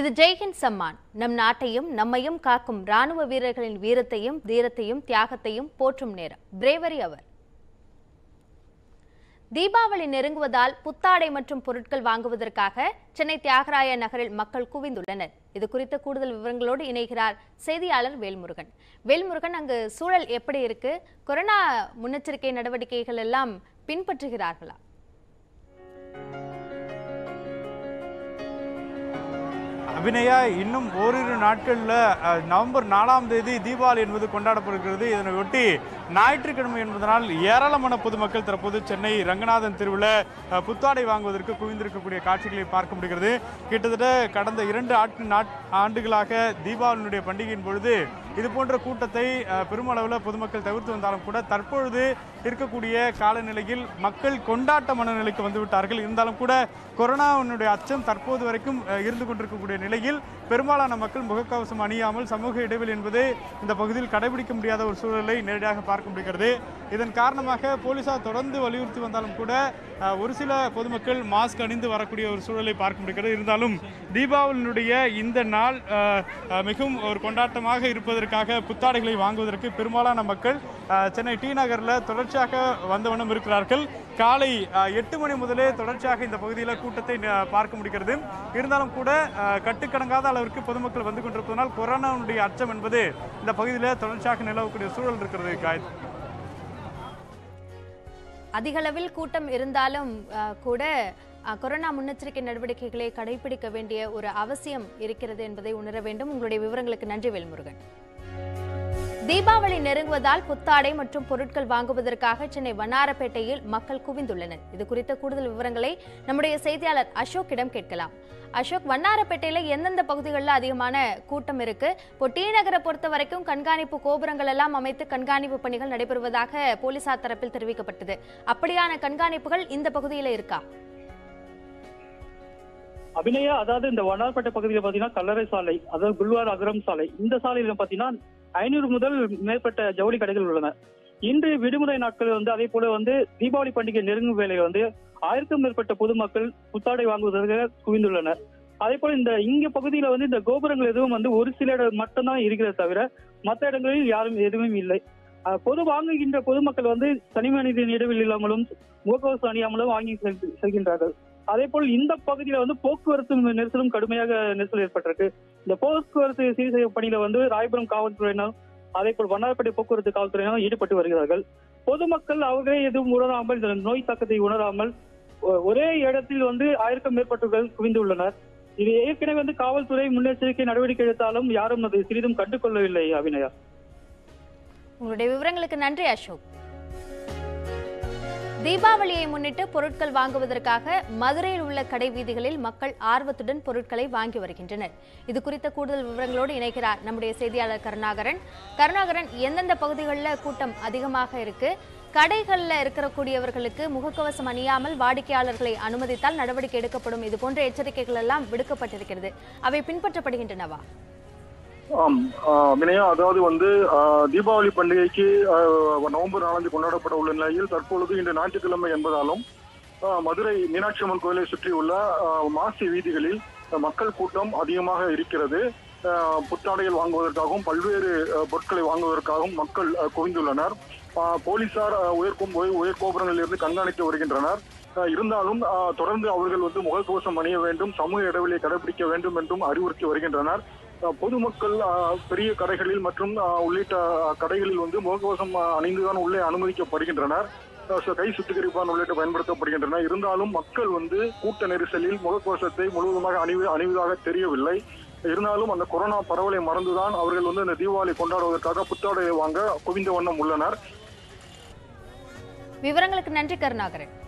இது ஜெய்ஹிந்த் சம்மான் நம் நாட்டையும் நம்மையும் காக்கும் ராணுவ வீரர்களின் வீரத்தையும் தீரத்தையும் தியாகத்தையும் போற்றும் நேரம் பிரேவரி அவர் தீபாவளி நெருங்குவதால் புத்தாடை மற்றும் பொருட்கள் வாங்குவதற்காக சென்னை தியாகராய நகரில் மக்கள் குவிந்துள்ளனர் இது குறித்த கூடுதல் விவரங்களோடு இணைகிறார் செய்தியாளர் வேல்முருகன் வேல்முருகன் அங்கு சூழல் எப்படி இருக்கு கொரோனா முன்னெச்சரிக்கை நடவடிக்கைகள் எல்லாம் பின்பற்றுகிறார்களா அபிநயா இன்னும் ஓரிரு நாட்களில் அஹ், நவம்பர் நாலாம் தேதி தீபாவளி என்பது கொண்டாடப்படுகிறது இதனை ஒட்டி ஞாயிற்றுக்கிழமை என்பதனால் ஏராளமான பொதுமக்கள் தற்போது சென்னை ரங்கநாதன் தெருவில் அஹ், புத்தாடை வாங்குவதற்கு குவிந்திருக்கக்கூடிய காட்சிகளை பார்க்க முடிகிறது கிட்டத்தட்ட கடந்த இரண்டு ஆட்டு நாட் ஆண்டுகளாக தீபாவளியினுடைய பண்டிகையின் பொழுது இது போன்ற கூட்டத்தை அஹ், பெருமளவில் பொதுமக்கள் தவிர்த்து வந்தாலும் கூட தற்பொழுது இருக்கக்கூடிய காலநிலையில் மக்கள் கொண்டாட்ட மனநிலைக்கு வந்து விட்டார்கள் இருந்தாலும் கூட கொரோனாவினுடைய அச்சம் தற்போது வரைக்கும் அஹ், இருந்து கொண்டிருக்கக்கூடிய நிலையில் பெரும்பாலான மக்கள் முகக்கவசம் அணியாமல் சமூக இடைவெளி என்பது இந்த பகுதியில் கடைபிடிக்க முடியாத ஒரு சூழலை நேரடியாக பார்க்க முடிகிறது இதன் காரணமாக போலீசார் தொடர்ந்து வலியுறுத்தி வந்தாலும் கூட அஹ், ஒரு சில பொதுமக்கள் மாஸ்க் அணிந்து வரக்கூடிய ஒரு சூழலை பார்க்க முடிகிறது இருந்தாலும் தீபாவளியினுடைய இந்த நாள் அஹ், அஹ், மிகவும் ஒரு கொண்டாட்டமாக இருப்பதற்காக புத்தாடைகளை வாங்குவதற்கு பெரும்பாலான மக்கள் அஹ், சென்னை டி நகரில் தொடர்ச்சியாக வந்த வண்ணம் இருக்கிறார்கள் காலை அஹ், எட்டு மணி முதலே தொடர்ச்சியாக இந்த பகுதியில் கூட்டத்தை அஹ், பார்க்க முடிகிறது இருந்தாலும் கூட அஹ், கட்டுக்கடங்காத அளவிற்கு பொதுமக்கள் வந்து கொண்டிருப்பதனால் கொரோனாவுடைய அச்சம் என்பது இந்த பகுதியில் தொடர்ச்சியாக நிலவக்கூடிய சூழல் இருக்கிறது காயத்ரி அதிகளவில் கூட்டம் இருந்தாலும் அஹ், கூட அஹ், கொரோனா முன்னெச்சரிக்கை நடவடிக்கைகளை கடைபிடிக்க வேண்டிய ஒரு அவசியம் இருக்கிறது என்பதை உணர வேண்டும் உங்களுடைய விவரங்களுக்கு நன்றி வேல்முருகன் தீபாவளி நெருங்குவதால் புத்தாடை மற்றும் பொருட்கள் வாங்குவதற்காக சென்னை வண்ணாரப்பேட்டையில் மக்கள் குவிந்துள்ளனர் இது குறித்த கூடுதல் விவரங்களை நம்முடைய செய்தியாளர் அசோக்கிடம் கேட்கலாம் அசோக் வண்ணாரப்பேட்டையில எந்தெந்த பகுதிகளில் அதிகமான கூட்டம் இருக்கு இப்போ டி நகரை பொறுத்த வரைக்கும் கண்காணிப்பு கோபுரங்கள் எல்லாம் அமைத்து கண்காணிப்பு பணிகள் நடைபெறுவதாக போலீசார் தரப்பில் தெரிவிக்கப்பட்டது அப்படியான கண்காணிப்புகள் இந்த பகுதியில இருக்கா அபிநயா அதாவது இந்த வண்ணார்பேட்டை பகுதியில் பாத்தீங்கன்னா கல்லறை சாலை அதாவது குல்வார் அகரம் சாலை இந்த சாலையில பாத்தீங்கன்னா ஐநூறு முதல் மேற்பட்ட ஜவுளி கடைகள் உள்ளன இன்று விடுமுறை நாட்கள் வந்து அதே போல வந்து தீபாவளி பண்டிகை நெருங்கும் வேளையில் வந்து ஆயிரக்கும் மேற்பட்ட பொதுமக்கள் புத்தாடை வாங்குவதற்காக குவிந்துள்ளனர் அதே போல இந்த இங்க பகுதியில வந்து இந்த கோபுரங்கள் எதுவும் வந்து ஒரு சில இடம் மட்டும்தான் இருக்கிறது தவிர மற்ற இடங்களில் யாரும் எதுவும் இல்லை அஹ், பொது வாங்குகின்ற பொதுமக்கள் வந்து தனி மனித இடைவெளி இல்லாமலும் முகக்கவசம் அணியாமலும் வாங்கி செல்- செல்கின்றார்கள் அதே போல் இந்த பகுதியில வந்து போக்குவரத்து நெரிசலும் கடுமையாக நெரிசல் ஏற்பட்டிருக்கு இந்த போக்குவரத்து சீர் செய்யும் பணியில வந்து ராயபுரம் காவல்துறையினர் அதே போல் வண்ணாரப்பேட்டை போக்குவரத்து காவல்துறையினர் ஈடுபட்டு வருகிறார்கள் பொதுமக்கள் அவர்களே எதுவும் உணராமல் இந்த நோய் தாக்கத்தை உணராமல் ஒ- ஒரே இடத்தில் வந்து ஆயிரக்கும் மேற்பட்டவர்கள் குவிந்துள்ளனர் இது ஏற்கனவே வந்து காவல்துறை முன்னெச்சரிக்கை நடவடிக்கை எடுத்தாலும் யாரும் அதை சிறிதும் கண்டுகொள்ளவில்லை அபிநயா உங்களுடைய விவரங்களுக்கு நன்றி அசோக் தீபாவளியை முன்னிட்டு பொருட்கள் வாங்குவதற்காக மதுரையில் உள்ள கடை வீதிகளில் மக்கள் ஆர்வத்துடன் பொருட்களை வாங்கி வருகின்றனர் இது குறித்த கூடுதல் விவரங்களோடு இணைக்கிறார் நம்முடைய செய்தியாளர் கருணாகரன் கருணாகரன் எந்தெந்த பகுதிகளில் கூட்டம் அதிகமாக இருக்கு கடைகளில் இருக்கக்கூடியவர்களுக்கு முகக்கவசம் அணியாமல் வாடிக்கையாளர்களை அனுமதித்தால் நடவடிக்கை எடுக்கப்படும் இது போன்ற எச்சரிக்கைகள் எல்லாம் விடுக்கப்பட்டிருக்கிறது அவை பின்பற்றப்படுகின்றனவா ஆம் ஆஹ் வினயா அதாவது வந்து ஆஹ் தீபாவளி பண்டிகைக்கு ஆஹ் நவம்பர் நாலாம் தேதி கொண்டாடப்பட உள்ள நிலையில் தற்பொழுது இன்று ஞாயிற்றுக்கிழமை என்பதாலும் ஆஹ் மதுரை மீனாட்சி அம்மன் கோயிலை சுற்றியுள்ள ஆஹ் மாசி வீதிகளில் மக்கள் கூட்டம் அதிகமாக இருக்கிறது ஆஹ் புத்தாடைகள் வாங்குவதற்காகவும் பல்வேறு ஆஹ் பொருட்களை வாங்குவதற்காகவும் மக்கள் ஆஹ் குவிந்துள்ளனர் ஆஹ் போலீசார் ஆஹ் உயர்க்கும் உயர் உயர் கோபுரங்களில் இருந்து கண்காணித்து வருகின்றனர் ஆஹ் இருந்தாலும் ஆஹ் தொடர்ந்து அவர்கள் வந்து முகக்கவசம் அணிய வேண்டும் சமூக இடைவெளியை கடைபிடிக்க வேண்டும் என்றும் அறிவுறுத்தி வருகின்றனர் அஹ் பொதுமக்கள் அஹ், பெரிய கடைகளில் மற்றும் அஹ், உள்ளிட்ட அஹ், கடைகளில் வந்து முகக்கவசம் அஹ், அணிந்துதான் உள்ளே அனுமதிக்கப்படுகின்றனர் அஹ், so கை சுத்திகரிப்பான் உள்ளிட்ட பயன்படுத்தப்படுகின்றன இருந்தாலும் மக்கள் வந்து கூட்ட நெரிசலில் முகக்கவசத்தை முழுவதுமாக அணிவு அணிவதாக தெரியவில்லை இருந்தாலும் அந்த கொரோனா பரவலை மறந்துதான் அவர்கள் வந்து இந்த தீபாவளி கொண்டாடுவதற்காக புத்தாடையை வாங்க குவிந்த வண்ணம் உள்ளனர் விவரங்களுக்கு நன்றி கருணாகரன்